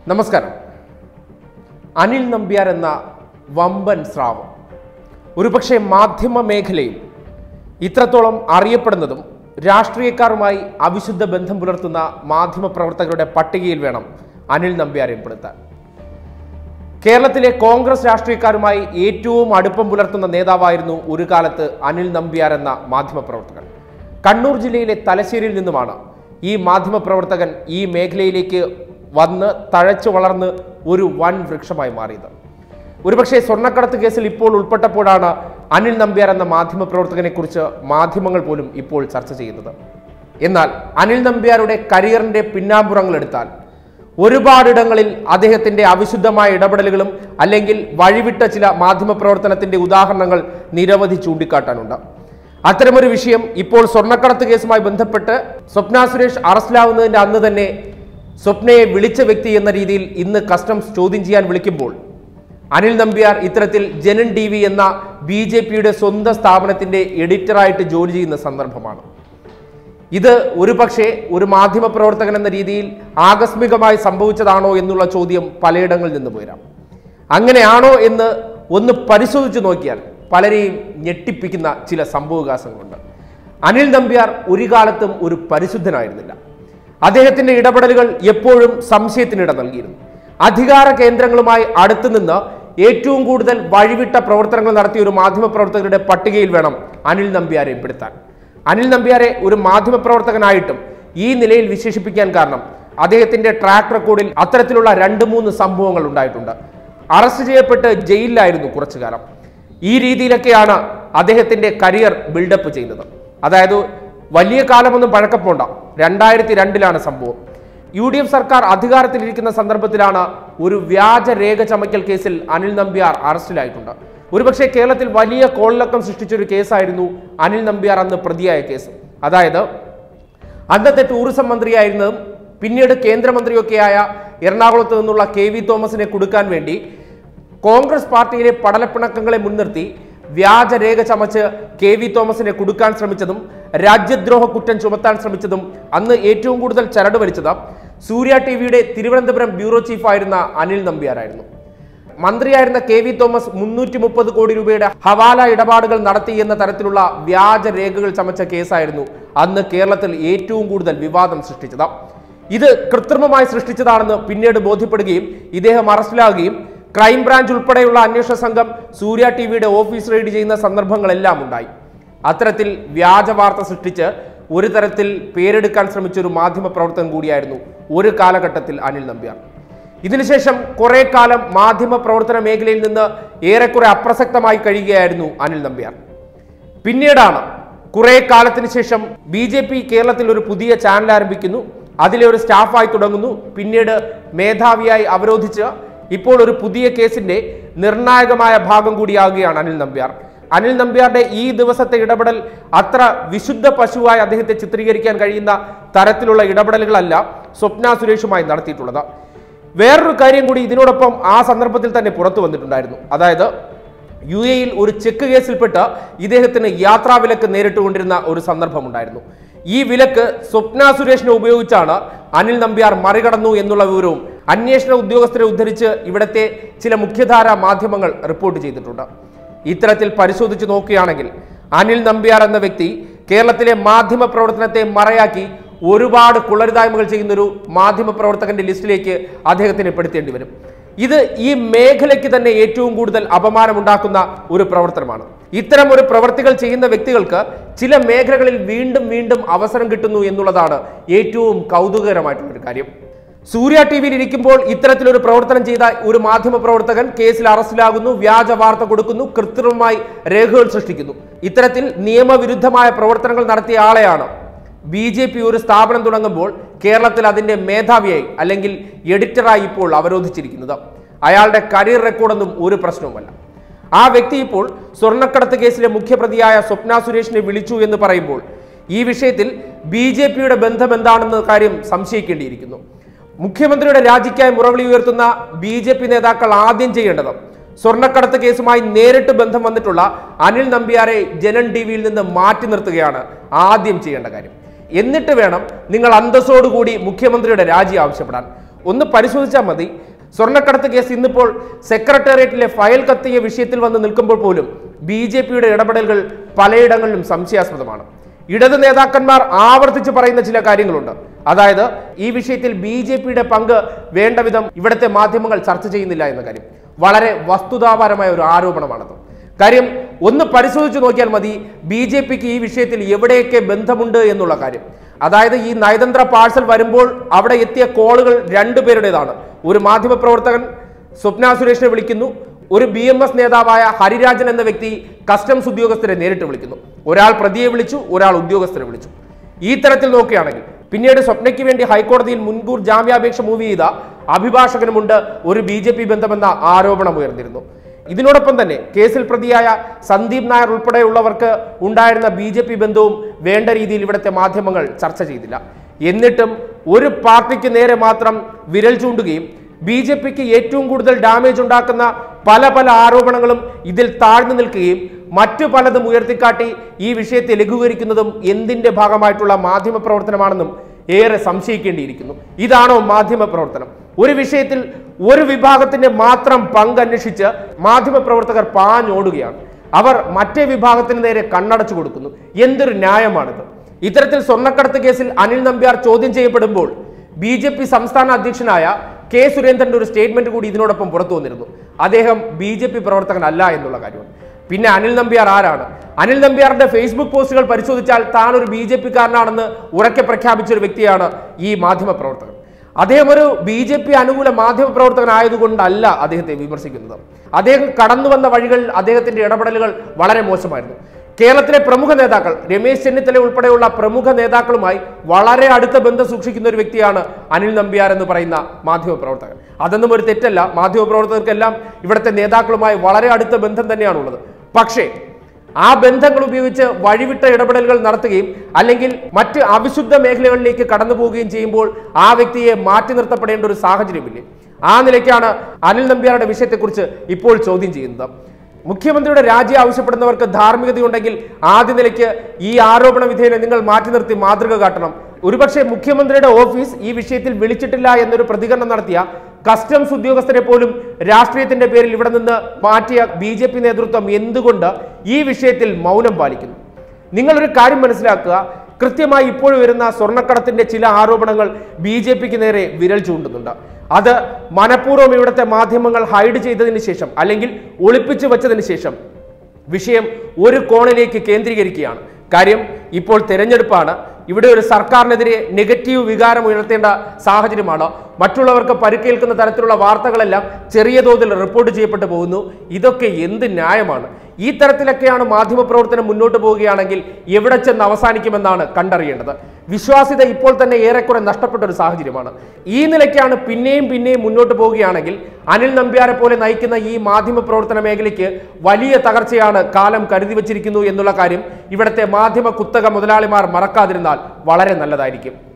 നമസ്കാരം അനിൽ നമ്പ്യാർ എന്ന വമ്പൻ സ്രാവ് ഒരുപക്ഷെ മാധ്യമ മേഖലയിൽ ഇത്രത്തോളം അറിയപ്പെടുന്നതും രാഷ്ട്രീയക്കാരുമായി അവിശുദ്ധ ബന്ധം പുലർത്തുന്ന മാധ്യമ പ്രവർത്തകരുടെ പട്ടികയിൽ വേണം അനിൽ നമ്പ്യാരെ പെടുത്താൻ കേരളത്തിലെ കോൺഗ്രസ് രാഷ്ട്രീയക്കാരുമായി ഏറ്റവും അടുപ്പം പുലർത്തുന്ന നേതാവായിരുന്നു ഒരു കാലത്ത് അനിൽ നമ്പ്യാർ എന്ന മാധ്യമപ്രവർത്തകൻ കണ്ണൂർ ജില്ലയിലെ തലശ്ശേരിയിൽ നിന്നുമാണ് ഈ മാധ്യമപ്രവർത്തകൻ ഈ മേഖലയിലേക്ക് വന്ന് തഴച്ചു വളർന്ന് ഒരു വൻ വൃക്ഷമായി മാറിയത് ഒരുപക്ഷെ സ്വർണ്ണക്കടത്ത് കേസിൽ ഇപ്പോൾ ഉൾപ്പെട്ടപ്പോഴാണ് അനിൽ നമ്പ്യാർ എന്ന മാധ്യമപ്രവർത്തകനെ കുറിച്ച് മാധ്യമങ്ങൾ പോലും ഇപ്പോൾ ചർച്ച ചെയ്യുന്നത് എന്നാൽ അനിൽ നമ്പ്യാരുടെ കരിയറിന്റെ പിന്നാമ്പുറങ്ങൾ എടുത്താൽ ഒരുപാടിടങ്ങളിൽ അദ്ദേഹത്തിന്റെ അവിശുദ്ധമായ ഇടപെടലുകളും അല്ലെങ്കിൽ വഴിവിട്ട ചില മാധ്യമപ്രവർത്തനത്തിന്റെ ഉദാഹരണങ്ങൾ നിരവധി ചൂണ്ടിക്കാട്ടാനുണ്ട് അത്തരമൊരു വിഷയം ഇപ്പോൾ സ്വർണ്ണക്കടത്ത് കേസുമായി ബന്ധപ്പെട്ട് സ്വപ്ന സുരേഷ് അറസ്റ്റിലാവുന്നതിന്റെ അന്ന് തന്നെ സ്വപ്നയെ വിളിച്ച വ്യക്തി എന്ന രീതിയിൽ ഇന്ന് കസ്റ്റംസ് ചോദ്യം ചെയ്യാൻ വിളിക്കുമ്പോൾ അനിൽ നമ്പ്യാർ ഇത്തരത്തിൽ ജനൻ ടി വി എന്ന ബി ജെ പിയുടെ സ്വന്തം സ്ഥാപനത്തിന്റെ എഡിറ്ററായിട്ട് ജോലി ചെയ്യുന്ന സന്ദർഭമാണ് ഇത് ഒരുപക്ഷെ ഒരു മാധ്യമ പ്രവർത്തകൻ എന്ന രീതിയിൽ ആകസ്മികമായി സംഭവിച്ചതാണോ എന്നുള്ള ചോദ്യം പലയിടങ്ങളിൽ നിന്ന് പോരാം അങ്ങനെയാണോ എന്ന് ഒന്ന് പരിശോധിച്ചു നോക്കിയാൽ പലരെയും ഞെട്ടിപ്പിക്കുന്ന ചില സംഭവവികാസങ്ങളുണ്ട് അനിൽ നമ്പ്യാർ ഒരു കാലത്തും ഒരു പരിശുദ്ധനായിരുന്നില്ല അദ്ദേഹത്തിന്റെ ഇടപെടലുകൾ എപ്പോഴും സംശയത്തിനിട നൽകിയിരുന്നു അധികാര കേന്ദ്രങ്ങളുമായി അടുത്തു നിന്ന് ഏറ്റവും കൂടുതൽ വഴിവിട്ട പ്രവർത്തനങ്ങൾ നടത്തിയ ഒരു മാധ്യമ പ്രവർത്തകരുടെ പട്ടികയിൽ വേണം അനിൽ നമ്പ്യാരെ പെടുത്താൻ അനിൽ നമ്പ്യാരെ ഒരു മാധ്യമ പ്രവർത്തകനായിട്ടും ഈ നിലയിൽ വിശേഷിപ്പിക്കാൻ കാരണം അദ്ദേഹത്തിന്റെ ട്രാക്ക് റെക്കോർഡിൽ അത്തരത്തിലുള്ള രണ്ട് മൂന്ന് സംഭവങ്ങൾ ഉണ്ടായിട്ടുണ്ട് അറസ്റ്റ് ചെയ്യപ്പെട്ട് ജയിലിലായിരുന്നു കുറച്ചു കാലം ഈ രീതിയിലൊക്കെയാണ് അദ്ദേഹത്തിന്റെ കരിയർ ബിൽഡപ്പ് ചെയ്യുന്നത് അതായത് വലിയ കാലമൊന്നും പഴക്കപ്പോണ്ട രണ്ടായിരത്തി രണ്ടിലാണ് സംഭവം യു ഡി എഫ് സർക്കാർ അധികാരത്തിലിരിക്കുന്ന സന്ദർഭത്തിലാണ് ഒരു വ്യാജ രേഖ ചമയ്ക്കൽ കേസിൽ അനിൽ നമ്പ്യാർ അറസ്റ്റിലായിട്ടുണ്ട് ഒരുപക്ഷെ കേരളത്തിൽ വലിയ കോളിളക്കം സൃഷ്ടിച്ച ഒരു കേസായിരുന്നു അനിൽ നമ്പ്യാർ അന്ന് പ്രതിയായ കേസ് അതായത് അന്നത്തെ ടൂറിസം മന്ത്രിയായിരുന്നതും പിന്നീട് കേന്ദ്രമന്ത്രിയൊക്കെയായ എറണാകുളത്ത് നിന്നുള്ള കെ വി തോമസിനെ കൊടുക്കാൻ വേണ്ടി കോൺഗ്രസ് പാർട്ടിയിലെ പടലപ്പിണക്കങ്ങളെ മുൻനിർത്തി വ്യാജരേഖ ചമച്ച് കെ വി തോമസിനെ കൊടുക്കാൻ ശ്രമിച്ചതും രാജ്യദ്രോഹ കുറ്റം ചുമത്താൻ ശ്രമിച്ചതും അന്ന് ഏറ്റവും കൂടുതൽ ചരട് വലിച്ചത് സൂര്യ ടി വിയുടെ തിരുവനന്തപുരം ബ്യൂറോ ചീഫായിരുന്ന അനിൽ നമ്പ്യാരായിരുന്നു മന്ത്രിയായിരുന്ന കെ വി തോമസ് മുന്നൂറ്റി മുപ്പത് കോടി രൂപയുടെ ഹവാല ഇടപാടുകൾ നടത്തി എന്ന തരത്തിലുള്ള വ്യാജ രേഖകൾ ചമച്ച കേസായിരുന്നു അന്ന് കേരളത്തിൽ ഏറ്റവും കൂടുതൽ വിവാദം സൃഷ്ടിച്ചത് ഇത് കൃത്രിമമായി സൃഷ്ടിച്ചതാണെന്ന് പിന്നീട് ബോധ്യപ്പെടുകയും ഇദ്ദേഹം അറസ്റ്റിലാകുകയും ക്രൈംബ്രാഞ്ച് ഉൾപ്പെടെയുള്ള അന്വേഷണ സംഘം സൂര്യ ടി വിയുടെ ഓഫീസ് റെയ്ഡ് ചെയ്യുന്ന സന്ദർഭങ്ങളെല്ലാം ഉണ്ടായി അത്തരത്തിൽ വ്യാജ വാർത്ത സൃഷ്ടിച്ച് ഒരു തരത്തിൽ പേരെടുക്കാൻ ശ്രമിച്ച ഒരു മാധ്യമ പ്രവർത്തകൻ കൂടിയായിരുന്നു ഒരു കാലഘട്ടത്തിൽ അനിൽ നമ്പ്യാർ ഇതിനുശേഷം കുറെ കാലം മാധ്യമ പ്രവർത്തന മേഖലയിൽ നിന്ന് ഏറെക്കുറെ അപ്രസക്തമായി കഴിയുകയായിരുന്നു അനിൽ നമ്പ്യാർ പിന്നീടാണ് കുറെ കാലത്തിന് ശേഷം ബി ജെ പി കേരളത്തിൽ ഒരു പുതിയ ചാനൽ ആരംഭിക്കുന്നു അതിലെ ഒരു സ്റ്റാഫായി തുടങ്ങുന്നു പിന്നീട് മേധാവിയായി അവരോധിച്ച് ഇപ്പോൾ ഒരു പുതിയ കേസിന്റെ നിർണായകമായ ഭാഗം കൂടിയാകുകയാണ് അനിൽ നമ്പ്യാർ അനിൽ നമ്പ്യാരുടെ ഈ ദിവസത്തെ ഇടപെടൽ അത്ര വിശുദ്ധ പശുവായി അദ്ദേഹത്തെ ചിത്രീകരിക്കാൻ കഴിയുന്ന തരത്തിലുള്ള ഇടപെടലുകളല്ല സ്വപ്ന സുരേഷുമായി നടത്തിയിട്ടുള്ളത് വേറൊരു കാര്യം കൂടി ഇതിനോടൊപ്പം ആ സന്ദർഭത്തിൽ തന്നെ പുറത്തു വന്നിട്ടുണ്ടായിരുന്നു അതായത് യു എയിൽ ഒരു ചെക്ക് കേസിൽപ്പെട്ട് ഇദ്ദേഹത്തിന് യാത്രാ വിലക്ക് നേരിട്ടുകൊണ്ടിരുന്ന ഒരു സന്ദർഭമുണ്ടായിരുന്നു ഈ വിലക്ക് സ്വപ്ന സുരേഷിനെ ഉപയോഗിച്ചാണ് അനിൽ നമ്പ്യാർ മറികടന്നു എന്നുള്ള വിവരവും അന്വേഷണ ഉദ്യോഗസ്ഥരെ ഉദ്ധരിച്ച് ഇവിടത്തെ ചില മുഖ്യധാര മാധ്യമങ്ങൾ റിപ്പോർട്ട് ചെയ്തിട്ടുണ്ട് ഇത്തരത്തിൽ പരിശോധിച്ച് നോക്കുകയാണെങ്കിൽ അനിൽ നമ്പ്യാർ എന്ന വ്യക്തി കേരളത്തിലെ മാധ്യമ പ്രവർത്തനത്തെ മറയാക്കി ഒരുപാട് കുളരുതായ്മകൾ ചെയ്യുന്ന ഒരു മാധ്യമ പ്രവർത്തകന്റെ ലിസ്റ്റിലേക്ക് അദ്ദേഹത്തിനെ പെടുത്തേണ്ടി വരും ഇത് ഈ മേഖലയ്ക്ക് തന്നെ ഏറ്റവും കൂടുതൽ അപമാനമുണ്ടാക്കുന്ന ഒരു പ്രവർത്തനമാണ് ഇത്തരം ഒരു പ്രവർത്തികൾ ചെയ്യുന്ന വ്യക്തികൾക്ക് ചില മേഖലകളിൽ വീണ്ടും വീണ്ടും അവസരം കിട്ടുന്നു എന്നുള്ളതാണ് ഏറ്റവും കൗതുകകരമായിട്ടുള്ള ഒരു കാര്യം സൂര്യ ടി വിയിൽ ഇരിക്കുമ്പോൾ ഇത്തരത്തിലൊരു പ്രവർത്തനം ചെയ്ത ഒരു മാധ്യമ പ്രവർത്തകൻ കേസിൽ അറസ്റ്റിലാകുന്നു വ്യാജ വാർത്ത കൊടുക്കുന്നു കൃത്രിമമായി രേഖകൾ സൃഷ്ടിക്കുന്നു ഇത്തരത്തിൽ നിയമവിരുദ്ധമായ പ്രവർത്തനങ്ങൾ നടത്തിയ ആളെയാണ് ബി ജെ പി ഒരു സ്ഥാപനം തുടങ്ങുമ്പോൾ കേരളത്തിൽ അതിന്റെ മേധാവിയായി അല്ലെങ്കിൽ എഡിറ്ററായി ഇപ്പോൾ അവരോധിച്ചിരിക്കുന്നത് അയാളുടെ കരിയർ റെക്കോർഡൊന്നും ഒരു പ്രശ്നവുമല്ല ആ വ്യക്തി ഇപ്പോൾ സ്വർണ്ണക്കടത്ത് കേസിലെ മുഖ്യപ്രതിയായ സ്വപ്ന സുരേഷിനെ വിളിച്ചു എന്ന് പറയുമ്പോൾ ഈ വിഷയത്തിൽ ബി ജെ പിയുടെ ബന്ധം എന്താണെന്ന കാര്യം സംശയിക്കേണ്ടിയിരിക്കുന്നു മുഖ്യമന്ത്രിയുടെ രാജിക്കായി മുറവിളി ഉയർത്തുന്ന ബി ജെ പി നേതാക്കൾ ആദ്യം ചെയ്യേണ്ടത് സ്വർണ്ണക്കടത്ത് കേസുമായി നേരിട്ട് ബന്ധം വന്നിട്ടുള്ള അനിൽ നമ്പ്യാരെ ജനൻ ടി വിയിൽ നിന്ന് മാറ്റി നിർത്തുകയാണ് ആദ്യം ചെയ്യേണ്ട കാര്യം എന്നിട്ട് വേണം നിങ്ങൾ അന്തസ്സോടുകൂടി മുഖ്യമന്ത്രിയുടെ രാജി ആവശ്യപ്പെടാൻ ഒന്ന് പരിശോധിച്ചാൽ മതി സ്വർണ്ണക്കടത്ത് കേസ് ഇന്നിപ്പോൾ സെക്രട്ടേറിയറ്റിലെ ഫയൽ കത്തിയ വിഷയത്തിൽ വന്ന് നിൽക്കുമ്പോൾ പോലും ബി ജെ പിയുടെ ഇടപെടലുകൾ പലയിടങ്ങളിലും സംശയാസ്പദമാണ് ഇടത് നേതാക്കന്മാർ ആവർത്തിച്ച് പറയുന്ന ചില കാര്യങ്ങളുണ്ട് അതായത് ഈ വിഷയത്തിൽ ബി ജെ പിയുടെ പങ്ക് വേണ്ട വിധം ഇവിടുത്തെ മാധ്യമങ്ങൾ ചർച്ച ചെയ്യുന്നില്ല എന്ന കാര്യം വളരെ വസ്തുതാപരമായ ഒരു ആരോപണമാണത് കാര്യം ഒന്ന് പരിശോധിച്ച് നോക്കിയാൽ മതി ബി ജെ പിക്ക് ഈ വിഷയത്തിൽ എവിടെയൊക്കെ ബന്ധമുണ്ട് എന്നുള്ള കാര്യം അതായത് ഈ നയതന്ത്ര പാഴ്സൽ വരുമ്പോൾ അവിടെ എത്തിയ കോളുകൾ രണ്ടുപേരുടേതാണ് ഒരു മാധ്യമപ്രവർത്തകൻ സ്വപ്ന സുരേഷിനെ വിളിക്കുന്നു ഒരു ബി എം എസ് നേതാവായ ഹരിരാജൻ എന്ന വ്യക്തി കസ്റ്റംസ് ഉദ്യോഗസ്ഥരെ നേരിട്ട് വിളിക്കുന്നു ഒരാൾ പ്രതിയെ വിളിച്ചു ഒരാൾ ഉദ്യോഗസ്ഥരെ വിളിച്ചു ഈ തരത്തിൽ നോക്കുകയാണെങ്കിൽ പിന്നീട് സ്വപ്നയ്ക്ക് വേണ്ടി ഹൈക്കോടതിയിൽ മുൻകൂർ ജാമ്യാപേക്ഷ മൂവ് ചെയ്ത അഭിഭാഷകനുമുണ്ട് ഒരു ബി ജെ പി ബന്ധമെന്ന ആരോപണം ഉയർന്നിരുന്നു ഇതിനോടൊപ്പം തന്നെ കേസിൽ പ്രതിയായ സന്ദീപ് നായർ ഉൾപ്പെടെയുള്ളവർക്ക് ഉണ്ടായിരുന്ന ബി ജെ പി ബന്ധവും വേണ്ട രീതിയിൽ ഇവിടുത്തെ മാധ്യമങ്ങൾ ചർച്ച ചെയ്തില്ല എന്നിട്ടും ഒരു പാർട്ടിക്ക് നേരെ മാത്രം വിരൽ ചൂണ്ടുകയും ബി ജെ പിക്ക് ഏറ്റവും കൂടുതൽ ഡാമേജ് ഉണ്ടാക്കുന്ന പല പല ആരോപണങ്ങളും ഇതിൽ താഴ്ന്നു നിൽക്കുകയും മറ്റു പലതും ഉയർത്തിക്കാട്ടി ഈ വിഷയത്തെ ലഘൂകരിക്കുന്നതും എന്തിന്റെ ഭാഗമായിട്ടുള്ള മാധ്യമ പ്രവർത്തനമാണെന്നും ഏറെ സംശയിക്കേണ്ടിയിരിക്കുന്നു ഇതാണോ മാധ്യമ പ്രവർത്തനം ഒരു വിഷയത്തിൽ ഒരു വിഭാഗത്തിന്റെ മാത്രം പങ്ക് അന്വേഷിച്ച് മാധ്യമ പ്രവർത്തകർ പാഞ്ഞോടുകയാണ് അവർ മറ്റേ വിഭാഗത്തിന് നേരെ കണ്ണടച്ചു കൊടുക്കുന്നു എന്തൊരു ന്യായമാണിത് ഇത്തരത്തിൽ സ്വർണ്ണക്കടത്ത് കേസിൽ അനിൽ നമ്പ്യാർ ചോദ്യം ചെയ്യപ്പെടുമ്പോൾ ബി ജെ പി സംസ്ഥാന അധ്യക്ഷനായ കെ സുരേന്ദ്രന്റെ ഒരു സ്റ്റേറ്റ്മെന്റ് കൂടി ഇതിനോടൊപ്പം പുറത്തു വന്നിരുന്നു അദ്ദേഹം ബി ജെ പി പ്രവർത്തകനല്ല എന്നുള്ള കാര്യമാണ് പിന്നെ അനിൽ നമ്പ്യാർ ആരാണ് അനിൽ നമ്പ്യാറിന്റെ ഫേസ്ബുക്ക് പോസ്റ്റുകൾ പരിശോധിച്ചാൽ താൻ ഒരു ബി ജെ കാരനാണെന്ന് ഉറക്കെ പ്രഖ്യാപിച്ച ഒരു വ്യക്തിയാണ് ഈ മാധ്യമ പ്രവർത്തകൻ അദ്ദേഹം ഒരു ബി ജെ പി അനുകൂല മാധ്യമ പ്രവർത്തകനായതുകൊണ്ടല്ല അദ്ദേഹത്തെ വിമർശിക്കുന്നത് അദ്ദേഹം കടന്നു വന്ന വഴികളിൽ അദ്ദേഹത്തിന്റെ ഇടപെടലുകൾ വളരെ മോശമായിരുന്നു കേരളത്തിലെ പ്രമുഖ നേതാക്കൾ രമേശ് ചെന്നിത്തല ഉൾപ്പെടെയുള്ള പ്രമുഖ നേതാക്കളുമായി വളരെ അടുത്ത ബന്ധം സൂക്ഷിക്കുന്ന ഒരു വ്യക്തിയാണ് അനിൽ നമ്പ്യാർ എന്ന് പറയുന്ന മാധ്യമ പ്രവർത്തകൻ അതൊന്നും ഒരു തെറ്റല്ല മാധ്യമ പ്രവർത്തകർക്കെല്ലാം ഇവിടുത്തെ നേതാക്കളുമായി വളരെ അടുത്ത ബന്ധം തന്നെയാണുള്ളത് പക്ഷേ ആ ബന്ധങ്ങൾ ഉപയോഗിച്ച് വഴിവിട്ട ഇടപെടലുകൾ നടത്തുകയും അല്ലെങ്കിൽ മറ്റ് അവിശുദ്ധ മേഖലകളിലേക്ക് കടന്നു പോവുകയും ചെയ്യുമ്പോൾ ആ വ്യക്തിയെ മാറ്റി നിർത്തപ്പെടേണ്ട ഒരു സാഹചര്യമില്ലേ ആ നിലയ്ക്കാണ് അനിൽ നമ്പ്യാരുടെ വിഷയത്തെക്കുറിച്ച് ഇപ്പോൾ ചോദ്യം ചെയ്യുന്നത് മുഖ്യമന്ത്രിയുടെ രാജി ആവശ്യപ്പെടുന്നവർക്ക് ധാർമ്മികതയുണ്ടെങ്കിൽ ആദ്യ നിലയ്ക്ക് ഈ ആരോപണ വിധേയനെ നിങ്ങൾ മാറ്റി നിർത്തി മാതൃക കാട്ടണം ഒരുപക്ഷെ മുഖ്യമന്ത്രിയുടെ ഓഫീസ് ഈ വിഷയത്തിൽ വിളിച്ചിട്ടില്ല എന്നൊരു പ്രതികരണം നടത്തിയ കസ്റ്റംസ് ഉദ്യോഗസ്ഥരെ പോലും രാഷ്ട്രീയത്തിന്റെ പേരിൽ ഇവിടെ നിന്ന് മാറ്റിയ ബി ജെ പി നേതൃത്വം എന്തുകൊണ്ട് ഈ വിഷയത്തിൽ മൗനം പാലിക്കുന്നു നിങ്ങളൊരു കാര്യം മനസ്സിലാക്കുക കൃത്യമായി ഇപ്പോൾ വരുന്ന സ്വർണ്ണക്കടത്തിന്റെ ചില ആരോപണങ്ങൾ ബി ജെ പിക്ക് നേരെ വിരൽ ചൂണ്ടുന്നുണ്ട് അത് മനഃപൂർവ്വം ഇവിടുത്തെ മാധ്യമങ്ങൾ ഹൈഡ് ചെയ്തതിന് ശേഷം അല്ലെങ്കിൽ ഒളിപ്പിച്ചു വെച്ചതിന് ശേഷം വിഷയം ഒരു കോണിലേക്ക് കേന്ദ്രീകരിക്കുകയാണ് കാര്യം ഇപ്പോൾ തെരഞ്ഞെടുപ്പാണ് ഇവിടെ ഒരു സർക്കാരിനെതിരെ നെഗറ്റീവ് വികാരം ഉയർത്തേണ്ട സാഹചര്യമാണ് മറ്റുള്ളവർക്ക് പരിക്കേൽക്കുന്ന തരത്തിലുള്ള വാർത്തകളെല്ലാം ചെറിയ തോതിൽ റിപ്പോർട്ട് ചെയ്യപ്പെട്ടു പോകുന്നു ഇതൊക്കെ എന്ത് ന്യായമാണ് ഈ തരത്തിലൊക്കെയാണ് മാധ്യമപ്രവർത്തനം മുന്നോട്ട് പോവുകയാണെങ്കിൽ എവിടെ ചെന്ന് അവസാനിക്കുമെന്നാണ് കണ്ടറിയേണ്ടത് വിശ്വാസ്യത ഇപ്പോൾ തന്നെ ഏറെക്കുറെ നഷ്ടപ്പെട്ട ഒരു സാഹചര്യമാണ് ഈ നിലയ്ക്കാണ് പിന്നെയും പിന്നെയും മുന്നോട്ട് പോവുകയാണെങ്കിൽ അനിൽ നമ്പ്യാരെ പോലെ നയിക്കുന്ന ഈ മാധ്യമ പ്രവർത്തന മേഖലയ്ക്ക് വലിയ തകർച്ചയാണ് കാലം കരുതി വച്ചിരിക്കുന്നു എന്നുള്ള കാര്യം ഇവിടുത്തെ മാധ്യമ കുത്തക മുതലാളിമാർ മറക്കാതിരുന്നാൽ വളരെ നല്ലതായിരിക്കും